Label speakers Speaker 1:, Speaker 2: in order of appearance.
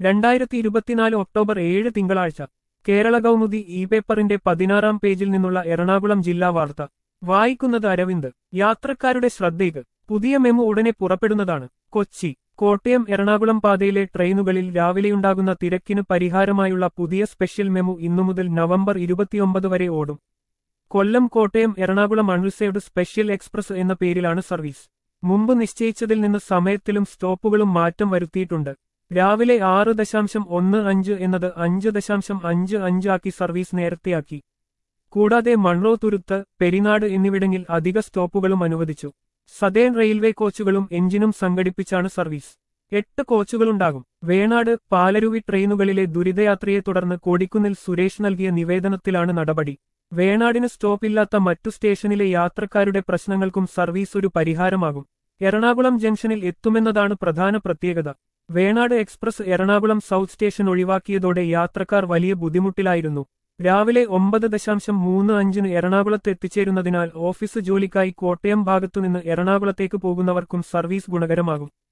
Speaker 1: രണ്ടായിരത്തി ഇരുപത്തിനാല് ഒക്ടോബർ ഏഴ് തിങ്കളാഴ്ച കേരള കൗമുദി ഇ പേപ്പറിന്റെ പതിനാറാം പേജിൽ നിന്നുള്ള എറണാകുളം ജില്ലാ വാർത്ത വായിക്കുന്നത് അരവിന്ദ് യാത്രക്കാരുടെ ശ്രദ്ധയ്ക്ക് പുതിയ മെമു ഉടനെ പുറപ്പെടുന്നതാണ് കൊച്ചി കോട്ടയം എറണാകുളം പാതയിലെ ട്രെയിനുകളിൽ രാവിലെയുണ്ടാകുന്ന തിരക്കിന് പരിഹാരമായുള്ള പുതിയ സ്പെഷ്യൽ മെമു ഇന്നു മുതൽ നവംബർ ഇരുപത്തിയൊമ്പത് വരെ ഓടും Kollam Kottayam Ernakulam unreserved special express എന്ന പേരിലാണ് സർവീസ് മുമ്പ് നിശ്ചയിച്ചതിൽ നിന്ന് സമയത്തിലും സ്റ്റോപ്പുകളും മാറ്റം വരുത്തിയിട്ടുണ്ട് രാവിലെ ആറ് ദശാംശം ഒന്ന് അഞ്ച് എന്നത് അഞ്ച് ദശാംശം അഞ്ച് അഞ്ചാക്കി സർവീസ് നേരത്തെയാക്കി കൂടാതെ മൺറോ തുരുത്ത് പെരിനാട് എന്നിവിടങ്ങളിൽ അധിക സ്റ്റോപ്പുകളും അനുവദിച്ചു സതേൺ റെയിൽവേ കോച്ചുകളും എഞ്ചിനും സംഘടിപ്പിച്ചാണ് സർവീസ് എട്ട് കോച്ചുകളുണ്ടാകും വേണാട് പാലരുവി ട്രെയിനുകളിലെ ദുരിതയാത്രയെ തുടർന്ന് കൊടിക്കുന്നിൽ സുരേഷ് നൽകിയ നിവേദനത്തിലാണ് നടപടി വേണാടിന് സ്റ്റോപ്പില്ലാത്ത മറ്റു സ്റ്റേഷനിലെ യാത്രക്കാരുടെ പ്രശ്നങ്ങൾക്കും സർവീസ് ഒരു പരിഹാരമാകും എറണാകുളം ജംഗ്ഷനിൽ എത്തുമെന്നതാണ് പ്രധാന പ്രത്യേകത Venad express Ernakulam south station ഒഴിവാക്കിയതോടെ യാത്രക്കാർ വലിയ ബുദ്ധിമുട്ടിലായിരുന്നു രാവിലെ ഒമ്പത് ദശാംശം മൂന്ന് അഞ്ചിന് എറണാകുളത്ത് എത്തിച്ചേരുന്നതിനാൽ ഓഫീസ് ജോലിക്കായി കോട്ടയം ഭാഗത്തുനിന്ന് എറണാകുളത്തേക്ക് പോകുന്നവർക്കും സർവീസ് ഗുണകരമാകും